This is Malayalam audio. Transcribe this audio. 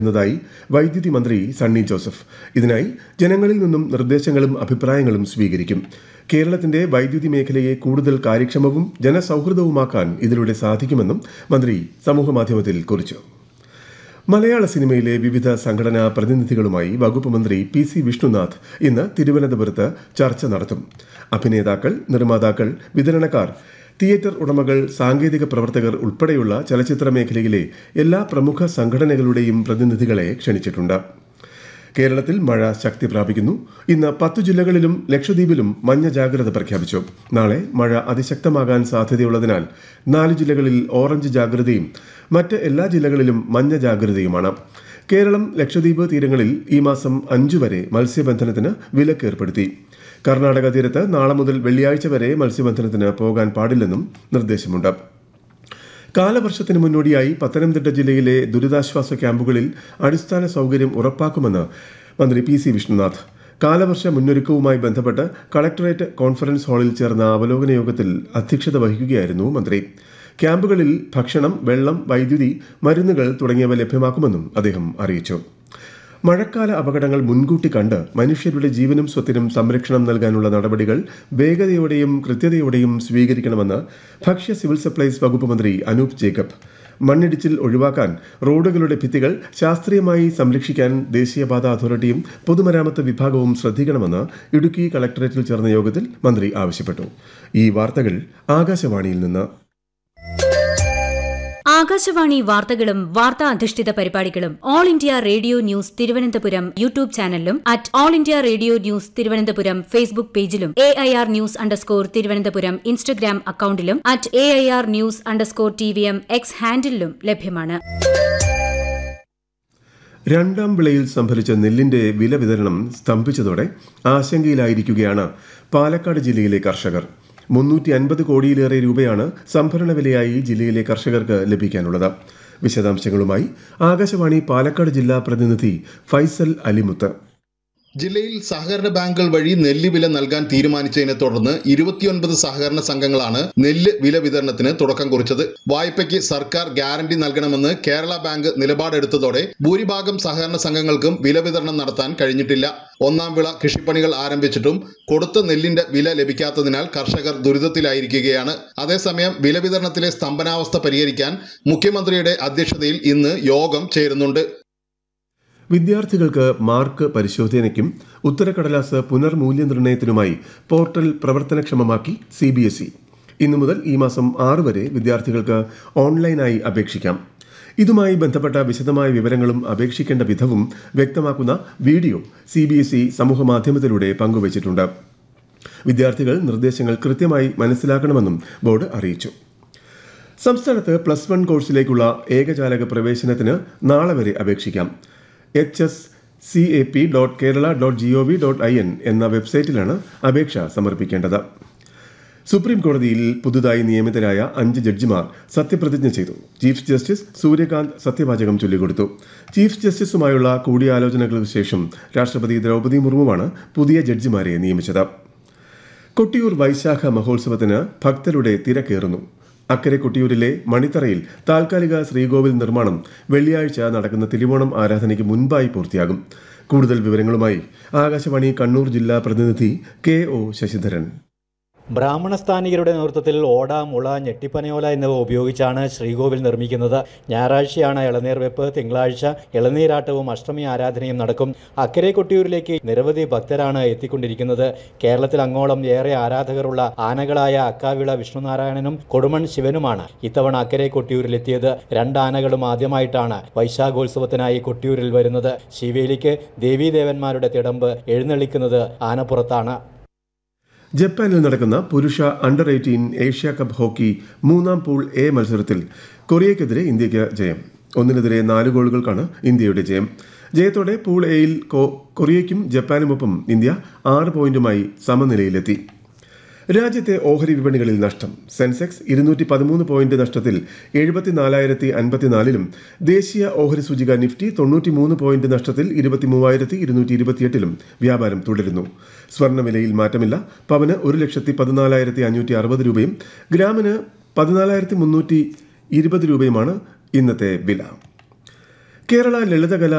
എന്നതായി വൈദ്യുതി മന്ത്രി സണ്ണി ജോസഫ് ഇതിനായി ജനങ്ങളിൽ നിന്നും നിർദ്ദേശങ്ങളും അഭിപ്രായങ്ങളും സ്വീകരിക്കും കേരളത്തിന്റെ വൈദ്യുതി മേഖലയെ കൂടുതൽ കാര്യക്ഷമവും ജനസൗഹൃദവുമാക്കാൻ ഇതിലൂടെ സാധിക്കുമെന്നും മന്ത്രി സമൂഹമാധ്യമത്തിൽ കുറിച്ചു മലയാള സിനിമയിലെ വിവിധ സംഘടനാ പ്രതിനിധികളുമായി വകുപ്പ് മന്ത്രി പി സി വിഷ്ണുനാഥ് ഇന്ന് തിരുവനന്തപുരത്ത് ചർച്ച നടത്തും അഭിനേതാക്കൾ നിർമ്മാതാക്കൾ വിതരണക്കാർ തിയേറ്റർ ഉടമകൾ സാങ്കേതിക പ്രവർത്തകർ ഉൾപ്പെടെയുള്ള ചലച്ചിത്ര മേഖലയിലെ എല്ലാ പ്രമുഖ സംഘടനകളുടെയും പ്രതിനിധികളെ ക്ഷണിച്ചിട്ടുണ്ട് കേരളത്തിൽ മഴ ശക്തി പ്രാപിക്കുന്നു ഇന്ന് പത്തു ജില്ലകളിലും ലക്ഷദ്വീപിലും മഞ്ഞ ജാഗ്രത പ്രഖ്യാപിച്ചു നാളെ മഴ അതിശക്തമാകാൻ സാധ്യതയുള്ളതിനാൽ നാല് ജില്ലകളിൽ ഓറഞ്ച് ജാഗ്രതയും മറ്റ് എല്ലാ ജില്ലകളിലും മഞ്ഞ ജാഗ്രതയുമാണ് കേരളം ലക്ഷദ്വീപ് തീരങ്ങളിൽ ഈ മാസം അഞ്ചു വരെ മത്സ്യബന്ധനത്തിന് വിലക്ക് ഏർപ്പെടുത്തി കർണാടക തീരത്ത് നാളെ മുതൽ വെള്ളിയാഴ്ച വരെ മത്സ്യബന്ധനത്തിന് പോകാൻ പാടില്ലെന്നും നിർദ്ദേശമുണ്ട് കാലവർഷത്തിന് മുന്നോടിയായി പത്തനംതിട്ട ജില്ലയിലെ ദുരിതാശ്വാസ ക്യാമ്പുകളിൽ അടിസ്ഥാന സൗകര്യം ഉറപ്പാക്കുമെന്ന് മന്ത്രി പി സി വിഷ്ണുനാഥ് കാലവർഷ മുന്നൊരുക്കവുമായി ബന്ധപ്പെട്ട് കളക്ടറേറ്റ് കോൺഫറൻസ് ഹാളിൽ ചേർന്ന അവലോകന യോഗത്തിൽ അധ്യക്ഷത വഹിക്കുകയായിരുന്നു മന്ത്രി ക്യാമ്പുകളിൽ ഭക്ഷണം വെള്ളം വൈദ്യുതി മരുന്നുകൾ തുടങ്ങിയവ ലഭ്യമാക്കുമെന്നും അദ്ദേഹം അറിയിച്ചു മഴക്കാല അപകടങ്ങൾ മുൻകൂട്ടി കണ്ട് മനുഷ്യരുടെ ജീവനും സ്വത്തിനും സംരക്ഷണം നൽകാനുള്ള നടപടികൾ വേഗതയോടെയും കൃത്യതയോടെയും സ്വീകരിക്കണമെന്ന് ഭക്ഷ്യ സിവിൽ സപ്ലൈസ് വകുപ്പ് മന്ത്രി അനൂപ് ജേക്കബ് മണ്ണിടിച്ചിൽ ഒഴിവാക്കാൻ റോഡുകളുടെ ഭിത്തികൾ ശാസ്ത്രീയമായി സംരക്ഷിക്കാൻ ദേശീയപാത അതോറിറ്റിയും പൊതുമരാമത്ത് വിഭാഗവും ശ്രദ്ധിക്കണമെന്ന് ഇടുക്കി കളക്ടറേറ്റിൽ ചേർന്ന യോഗത്തിൽ മന്ത്രി ആവശ്യപ്പെട്ടു ഈ വാർത്തകൾ ആകാശവാണിയിൽ നിന്ന് ആകാശവാണി വാർത്തകളും വാർത്താ അധിഷ്ഠിത പരിപാടികളും All India Radio news Thiruvananthapuram YouTube ചാനലിലും at All India Radio news Thiruvananthapuram Facebook പേജിലും A I R news underscore Thiruvananthapuram Instagram അക്കൌണ്ടിലും at A I R news underscore T V M X ഹാൻഡിലും ലഭ്യമാണ് രണ്ടാം വിളയിൽ സംഭരിച്ച നെല്ലിന്റെ വില വിതരണം സ്തംഭിച്ചതോടെ ആശങ്കയിലായിരിക്കുകയാണ് പാലക്കാട് ജില്ലയിലെ കർഷകർ മുന്നൂറ്റി അൻപത് കോടിയിലേറെ രൂപയാണ് സംഭരണ വിലയായി ജില്ലയിലെ കർഷകർക്ക് ലഭിക്കാനുള്ളത് വിശദാംശങ്ങളുമായി ആകാശവാണി പാലക്കാട് ജില്ലാ പ്രതിനിധി ഫൈസൽ അലിമുത്ത് ജില്ലയിൽ സഹകരണ ബാങ്കുകൾ വഴി നെല്ല് വില നൽകാൻ തീരുമാനിച്ചതിനെ തുടർന്ന് ഇരുപത്തിയൊൻപത് സഹകരണ സംഘങ്ങളാണ് നെല്ല് വില വിതരണത്തിന് തുടക്കം കുറിച്ചത് വായ്പയ്ക്ക് സർക്കാർ ഗ്യാരണ്ടി നൽകണമെന്ന് കേരള ബാങ്ക് നിലപാടെടുത്തതോടെ ഭൂരിഭാഗം സഹകരണ സംഘങ്ങൾക്കും വില വിതരണം നടത്താൻ കഴിഞ്ഞിട്ടില്ല ഒന്നാം വിള കൃഷിപ്പണികൾ ആരംഭിച്ചിട്ടും കൊടുത്ത നെല്ലിന്റെ വില ലഭിക്കാത്തതിനാൽ കർഷകർ ദുരിതത്തിലായിരിക്കുകയാണ് അതേസമയം വില വിതരണത്തിലെ സ്തംഭനാവസ്ഥ പരിഹരിക്കാൻ മുഖ്യമന്ത്രിയുടെ അധ്യക്ഷതയിൽ ഇന്ന് യോഗം ചേരുന്നുണ്ട് വിദ്യാർത്ഥികൾക്ക് മാർക്ക് പരിശോധനയ്ക്കും ഉത്തരക്കടലാസ് പുനർമൂല്യനിർണ്ണയത്തിനുമായി പോർട്ടൽ പ്രവർത്തനക്ഷമമാക്കി സി ബി എസ് ഇ ഇന്നു മുതൽ ഈ മാസം ആറ് വരെ വിദ്യാർത്ഥികൾക്ക് ഓൺലൈനായി അപേക്ഷിക്കാം ഇതുമായി ബന്ധപ്പെട്ട വിശദമായ വിവരങ്ങളും അപേക്ഷിക്കേണ്ട വിധവും വ്യക്തമാക്കുന്ന video C B S E സമൂഹമാധ്യമത്തിലൂടെ പങ്കുവച്ചിട്ടുണ്ട് വിദ്യാർത്ഥികൾ നിർദ്ദേശങ്ങൾ കൃത്യമായി മനസ്സിലാക്കണമെന്നും ബോർഡ് അറിയിച്ചു സംസ്ഥാനത്ത് പ്ലസ് വൺ കോഴ്സിലേക്കുള്ള ഏകജാലക പ്രവേശനത്തിന് നാളെ വരെ അപേക്ഷിക്കാം H S C A P dot Kerala dot G O V dot I N എന്ന വെബ്സൈറ്റിലാണ് അപേക്ഷ സമർപ്പിക്കേണ്ടത് സുപ്രീം കോടതിയിൽ പുതുതായി നിയമിതരായ അഞ്ച് ജഡ്ജിമാർ സത്യപ്രതിജ്ഞ ചെയ്തു ചീഫ് ജസ്റ്റിസ് സൂര്യകാന്ത് സത്യവാചകം ചൊല്ലിക്കൊടുത്തു ചീഫ് ജസ്റ്റിസുമായുള്ള കൂടിയാലോചനകൾക്ക് ശേഷം രാഷ്ട്രപതി ദ്രൗപദി മുർമുവാണ് പുതിയ ജഡ്ജിമാരെ നിയമിച്ചത് കൊട്ടിയൂർ വൈശാഖ മഹോത്സവത്തിന് ഭക്തരുടെ തിരക്കേറുന്നു അക്കരെ കൊട്ടിയൂരിലെ മണിത്തറയിൽ താൽക്കാലിക ശ്രീകോവിൽ നിർമ്മാണം വെള്ളിയാഴ്ച നടക്കുന്ന തിരുവോണം ആരാധനയ്ക്ക് മുൻപായി പൂർത്തിയാകും കൂടുതൽ വിവരങ്ങളുമായി ആകാശവാണി കണ്ണൂർ ജില്ലാ പ്രതിനിധി കെ ഒ ശശിധരൻ ബ്രാഹ്മണസ്ഥാനികരുടെ നേതൃത്വത്തിൽ ഓട മുള ഞെട്ടിപ്പനയോല എന്നിവ ഉപയോഗിച്ചാണ് ശ്രീകോവിൽ നിർമ്മിക്കുന്നത് ഞായറാഴ്ചയാണ് ഇളനീർ വെപ്പ് തിങ്കളാഴ്ച ഇളനീരാട്ടവും അഷ്ടമി ആരാധനയും നടക്കും അക്കരെ കൊട്ടിയൂരിലേക്ക് നിരവധി ഭക്തരാണ് എത്തിക്കൊണ്ടിരിക്കുന്നത് കേരളത്തിൽ അങ്ങോളം ഏറെ ആരാധകരുള്ള ആനകളായ അക്കാവിള വിഷ്ണുനാരായണനും കൊടുമൺ ശിവനുമാണ് ഇത്തവണ അക്കരെ കൊട്ടിയൂരിലെത്തിയത് രണ്ടാനകളും ആദ്യമായിട്ടാണ് വൈശാഖോത്സവത്തിനായി കൊട്ടിയൂരിൽ വരുന്നത് ശിവേലിക്ക് ദേവീദേവന്മാരുടെ തിടമ്പ് എഴുന്നള്ളിക്കുന്നത് ആനപ്പുറത്താണ് ജപ്പാനിൽ നടക്കുന്ന പുരുഷ under eighteen Asia cup hockey മൂന്നാം പൂൾ എ മത്സരത്തിൽ കൊറിയയ്ക്കെതിരെ ഇന്ത്യയ്ക്ക് ജയം ഒന്നിനെതിരെ നാല് ഗോളുകൾക്കാണ് ഇന്ത്യയുടെ ജയം ജയത്തോടെ പൂൾ എയിൽ കൊറിയയ്ക്കും ജപ്പാനുമൊപ്പം ഇന്ത്യ ആറ് പോയിന്റുമായി സമനിലയിലെത്തി രാജ്യത്തെ ഓഹരി വിപണികളിൽ നഷ്ടം സെൻസെക്സ് ഇരുന്നൂറ്റി പതിമൂന്ന് പോയിന്റ് നഷ്ടത്തിൽ എഴുപത്തിനാലായിരത്തി അൻപത്തിനാലിലും ദേശീയ ഓഹരി സൂചിക നിഫ്റ്റി തൊണ്ണൂറ്റിമൂന്ന് പോയിന്റ് നഷ്ടത്തിൽ ഇരുപത്തിമൂവായിരത്തി ഇരുന്നൂറ്റി ഇരുപത്തിയെട്ടിലും വ്യാപാരം തുടരുന്നു സ്വർണ്ണവിലയിൽ മാറ്റമില്ല പവന് ഒരു ലക്ഷത്തി പതിനാലായിരത്തി അഞ്ഞൂറ്റി അറുപത് രൂപയും ഗ്രാമിന് പതിനാലായിരത്തി മുന്നൂറ്റി ഇരുപത് രൂപയുമാണ് ഇന്നത്തെ വില കേരള ലളിതകല